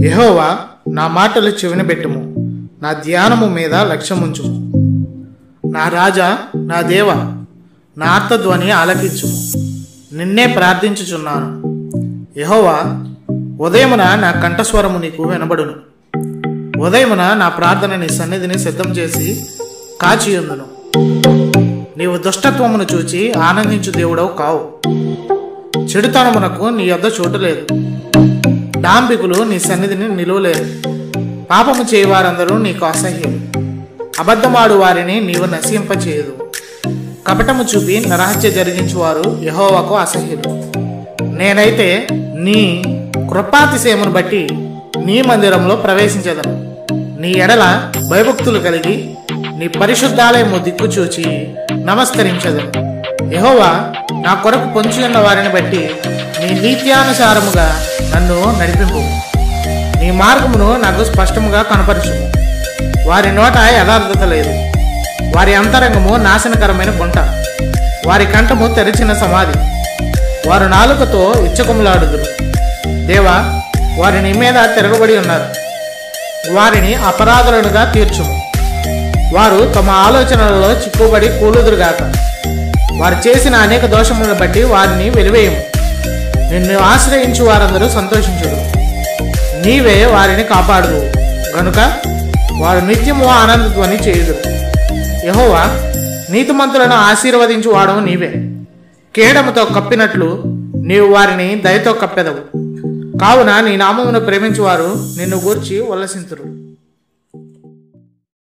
యెహోవా నా మాటలు చెవిన పెట్టుము నా ధ్యానము మీద లక్ష్యముంచుము నా రాజా నా దేవ నా ఆర్తధ్వని ఆలకించుము నిన్నే ప్రార్థించుచున్నాను యెహోవా ఉదయమున నా కంఠస్వరము నీకు వినబడును ఉదయమున నా ప్రార్థన నీ సన్నిధిని సిద్ధం చేసి కాచియుందును నీవు దుష్టత్వమును చూచి ఆనందించు దేవుడవు కావు చెడుతనమునకు నీ యొద్ద చోటు లేదు డాంబికులు నీ సన్నిధిని నిలువలేరు పాపము చేయవారందరూ నీకు అసహ్యం అబద్ధమాడు వారిని నీవు నశింపచేయదు కపటము చూపి నరహత్య జరిగించువారు యహోవాకు అసహ్యులు నేనైతే నీ కృపాతిశయమును బట్టి నీ మందిరంలో ప్రవేశించదను నీ ఎడల భయభక్తులు కలిగి నీ పరిశుద్ధాలయము దిక్కు చూచి నమస్కరించదను యహోవా నా కొరకు పొంచి ఉన్న వారిని బట్టి నీ నీత్యానుసారముగా నన్ను నడిపింపు నీ మార్గమును నాకు స్పష్టముగా కనపరచుము వారి నోట యథార్థత లేదు వారి అంతరంగము నాశనకరమైన గుంట వారి కంఠము తెరిచిన సమాధి వారు నాలుకతో ఇచ్చకములాడుదురు దేవా వారి నీ మీద తిరగబడి ఉన్నారు వారిని అపరాధులుగా తీర్చుము వారు తమ ఆలోచనలలో చిక్కుబడి కూలుదురుగాక వారు చేసిన అనేక దోషములను బట్టి వారిని వెలివేయము నిన్ను ఆశ్రయించు వారందరూ సంతోషించుడు నీవే వారిని కాపాడుదు గనుక వారు నిత్యము ఆనందధ్వని చేయుదురు యహోవా నీతిమంతులను ఆశీర్వదించు వాడవు నీవే కేడముతో కప్పినట్లు నీవు వారిని దయతో కప్పెదవు కావున నీ నామమును ప్రేమించువారు నిన్ను గూర్చి ఉల్లసింతురు